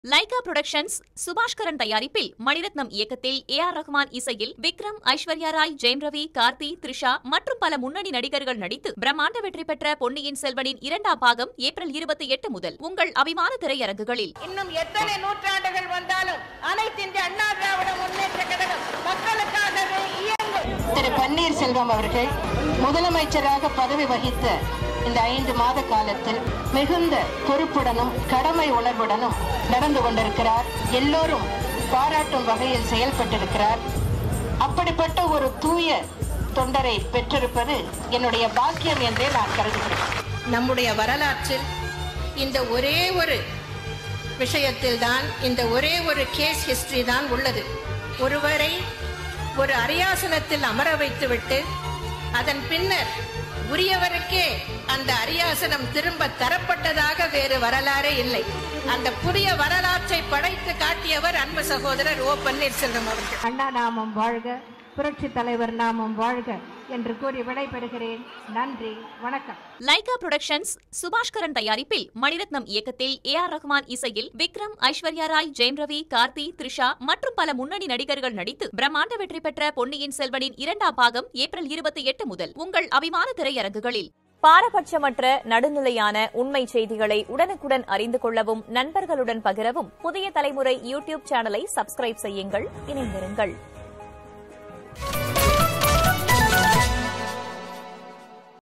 Lyca productions Subaskaran தயாரிப்பில் மணிரத்னம் இயக்கத்தில் A R Rahman இசையில் விக்ரம் ஐஸ்வர்யா ராய் ஜெயம் ரவி கார்த்தி த்ரிஷா மற்றும் பல முன்னணி நடிகர்கள் நடித்து பிரம்மாண்ட வெற்றி பெற்ற பொன்னியின் செல்வனின் இரண்டாம் பாகம் ஏப்ரல் இருபத்தி எட்டு முதல் உங்கள் அபிமான திரையரங்குகளில் இன்னும் எத்தனை நூற்றாண்டுகள் வந்தாலும் அனைத்து இந்திய அண்ணா திராவிட முன்னேற்ற கழகம் மக்களுக்காகவே இயங்கும் திரு பன்னீர்செல்வம் அவர்கள் முதலமைச்சராக பதவி வகித்த இந்த ஐந்து மாத காலத்தில் மிகுந்த பொறுப்புடனும் கடமை உணர்வுடனும் நடந்து கொண்டிருக்கிறார் எல்லோரும் பாராட்டும் வகையில் செயல்பட்டிருக்கிறார் அப்படிப்பட்ட ஒரு தூய தொண்டரை பெற்றிருப்பது என்னுடைய பாக்கியம் என்றே நான் கருதுகிறேன் நம்முடைய வரலாற்றில் இந்த ஒரே ஒரு விஷயத்தில் தான் இந்த ஒரே ஒரு கேஸ் ஹிஸ்டரி தான் உள்ளது ஒருவரை ஒரு அரியாசனத்தில் அமர வைத்துவிட்டு அதன் பின்னர் உரியவருக்கே அந்த அரியாசனம் திரும்ப தரப்பட்டதாக வேறு வரலாறே இல்லை அந்த புதிய வரலாற்றை படைத்து காட்டியவர் அன்பு சகோதரர் ஓ பன்னீர்செல்வம் அவர்கள் அண்ணா நாமம் வாழ்க புரட்சி தலைவர் நாமம் வாழ்க என்று கூறி விடைபெறுகிறேன் நன்றி வணக்கம் லைகா புரொடக்ஷன்ஸ் சுபாஷ்கரன் தயாரிப்பில் மணிரத்னம் இயக்கத்தில் ஏ ஆர் ரஹ்மான் இசையில் விக்ரம் ஐஸ்வர்யா ராய் ஜெயம் ரவி கார்த்தி த்ரிஷா மற்றும் பல முன்னணி நடிகர்கள் நடித்து பிரம்மாண்ட வெற்றி பெற்ற பொன்னியின் செல்வனின் இரண்டாம் பாகம் ஏப்ரல் இருபத்தி எட்டு முதல் உங்கள் அபிமான திரையரங்குகளில் பாரபட்சமற்ற நடுநிலையான உண்மை செய்திகளை உடனுக்குடன் அறிந்து கொள்ளவும் நண்பர்களுடன் பகிரவும் புதிய தலைமுறை யூடியூப் சேனலை சப்ஸ்கிரைப் செய்யுங்கள் இணைந்திருங்கள்